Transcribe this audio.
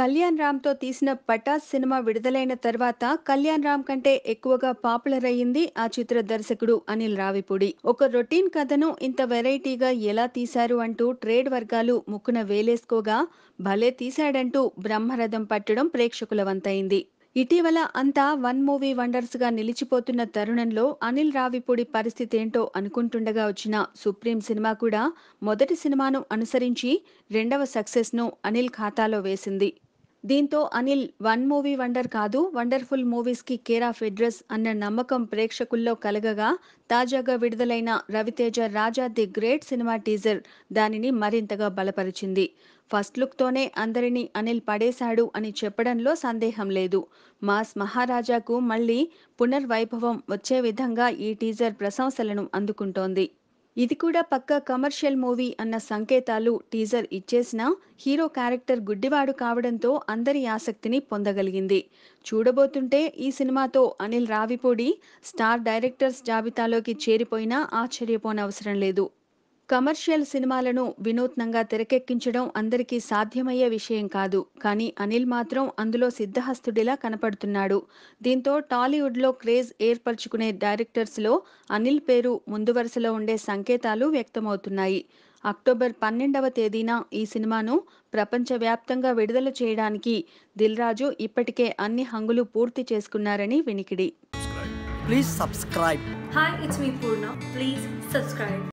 కళ్యాణ్ రామ్‌తో తీసిన 'పటాస్' సినిమా విడుదలైన తర్వాత కళ్యాణ్ రామ్ కంటే ఎక్కువగా పాపులర్ అయ్యింది ఆ చిత్ర దర్శకుడు అనిల్ రావిపూడి. ఒక రొటీన్ కథను ఇంత వెరైటీగా ఎలా తీశారు అంటూ ట్రేడ్ వర్గాలు ముక్కున వేలేసుకోగా భలే తీశాడంటూ బ్రహ్మరథం పట్టడం ప్రేక్షకుల వంతైంది. ఇటీవల అంతా వన్ మూవీ వండర్స్‌గా నిలిచిపోతున్న తరుణంలో అనిల్ రావిపూడి పరిస్థితేంటో అనుకుంటుండగా వచ్చిన 'సుప్రీం' సినిమా కూడా మొదటి సినిమాను అనుసరించి రెండవ సక్సెస్‌ను అనిల్ ఖాతాలో వేసింది. దీంతో అనిల్ వన్ మూవీ వండర్ కాదు వండర్‌ఫుల్ మూవీస్‌కి కేరాఫ్ అడ్రస్ అన్న నమ్మకం ప్రేక్షకుల్లో కలగగా తాజాగా విడుదలైన రవితేజ 'రాజా ది గ్రేట్' సినిమా టీజర్ దానిని మరింతగా బలపరిచింది. ఫస్ట్ లుక్‌తోనే అందరినీ అనిల్ పడేశాడు అని చెప్పడంలో సందేహం లేదు. మాస్ మహారాజాకు మళ్లీ పునర్వైభవం వచ్చే విధంగా ఈ టీజర్ ప్రశంసలను అందుకుంటోంది. ఇది కూడా పక్కా కమర్షియల్ మూవీ అన్న సంకేతాలు టీజర్ ఇచ్చేసినా హీరో క్యారెక్టర్ గుడ్డివాడు కావడంతో అందరి ఆసక్తిని పొందగలిగింది. చూడబోతుంటే ఈ సినిమాతో అనిల్ రావిపూడి స్టార్ డైరెక్టర్స్ జాబితాలోకి చేరిపోయినా ఆశ్చర్యపోనవసరం లేదు. కమర్షియల్ సినిమాలను వినూత్నంగా తెరకెక్కించడం అందరికీ సాధ్యమయ్యే విషయం కాదు. కానీ అనిల్ మాత్రం అందులో సిద్ధహస్తుడిలా కనపడుతున్నాడు. దీంతో టాలీవుడ్‌లో క్రేజ్ ఏర్పరచుకునే డైరెక్టర్స్‌లో అనిల్ పేరు ముందు వరుసలో ఉండే సంకేతాలు వ్యక్తమవుతున్నాయి. అక్టోబర్ పన్నెండువ తేదీన ఈ సినిమాను ప్రపంచవ్యాప్తంగా విడుదల చేయడానికి దిల్‌రాజు ఇప్పటికే అన్ని హంగులు పూర్తి చేసుకున్నారని వినికిడి. Please subscribe. Hi, it's me Purna. Please subscribe.